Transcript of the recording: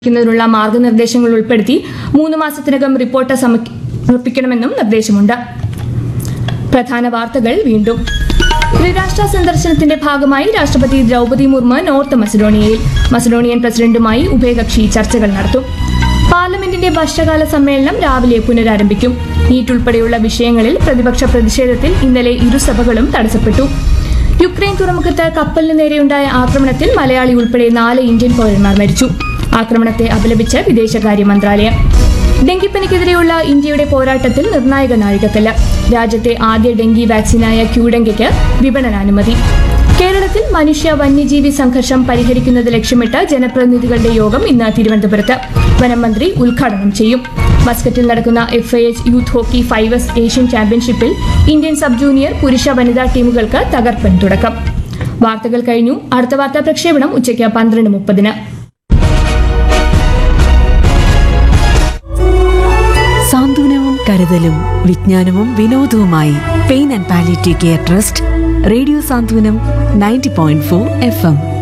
ക്കുന്നതിനുള്ള മാർഗനിർദ്ദേശങ്ങൾ ഉൾപ്പെടുത്തി മൂന്ന് മാസത്തിനകം റിപ്പോർട്ട് സമർപ്പിക്കണമെന്നും നിർദ്ദേശമുണ്ട് പ്രധാന വാർത്തകൾ വീണ്ടും ത്രിരാഷ്ട്ര സന്ദർശനത്തിന്റെ ഭാഗമായി രാഷ്ട്രപതി ദ്രൗപദി മുർമു നോർത്ത് മസഡോണിയയിൽ മസഡോണിയൻ പ്രസിഡന്റുമായി ഉഭയകക്ഷി ചർച്ചകൾ നടത്തും പാർലമെന്റിന്റെ വർഷകാല സമ്മേളനം രാവിലെ പുനരാരംഭിക്കും നീറ്റ് ഉൾപ്പെടെയുള്ള വിഷയങ്ങളിൽ പ്രതിപക്ഷ പ്രതിഷേധത്തിൽ ഇന്നലെ ഇരുസഭകളും തടസ്സപ്പെട്ടു യുക്രൈൻ തുറമുഖത്ത് കപ്പലിന് നേരെയുണ്ടായ ആക്രമണത്തിൽ മലയാളി ഉൾപ്പെടെ നാല് ഇന്ത്യൻ പൗരന്മാർ മരിച്ചു ആക്രമണത്തെ അപലപിച്ച് വിദേശകാര്യ മന്ത്രാലയം ഡെങ്കിപ്പനിക്കെതിരെയുള്ള ഇന്ത്യയുടെ പോരാട്ടത്തിൽ നിർണായക നാഴികക്കല്ല് രാജ്യത്തെ ആദ്യ ഡെങ്കി വാക്സിനായ ക്യൂഡെങ്കയ്ക്ക് വിപണനാനുമതി കേരളത്തിൽ മനുഷ്യ വന്യജീവി സംഘർഷം പരിഹരിക്കുന്നത് ലക്ഷ്യമിട്ട് ജനപ്രതിനിധികളുടെ യോഗം ഇന്ന് തിരുവനന്തപുരത്ത് വനം മന്ത്രി ഉദ്ഘാടനം ചെയ്യും മസ്കറ്റിൽ നടക്കുന്ന F I H youth hockey fives Asian ചാമ്പ്യൻഷിപ്പിൽ ഇന്ത്യൻ സബ് ജൂനിയർ പുരുഷ വനിതാ ടീമുകൾക്ക് തകർപ്പൻ തുടക്കം വാർത്തകൾ കഴിഞ്ഞു അടുത്ത വാർത്താ പ്രക്ഷേപണം ഉച്ചയ്ക്ക് പന്ത്രണ്ട് മുപ്പതിന് സാന്ത്വനവും കരുതലും വിജ്ഞാനവും വിനോദവുമായി pain and palliative care trust radio Santhwanam ninety point four F M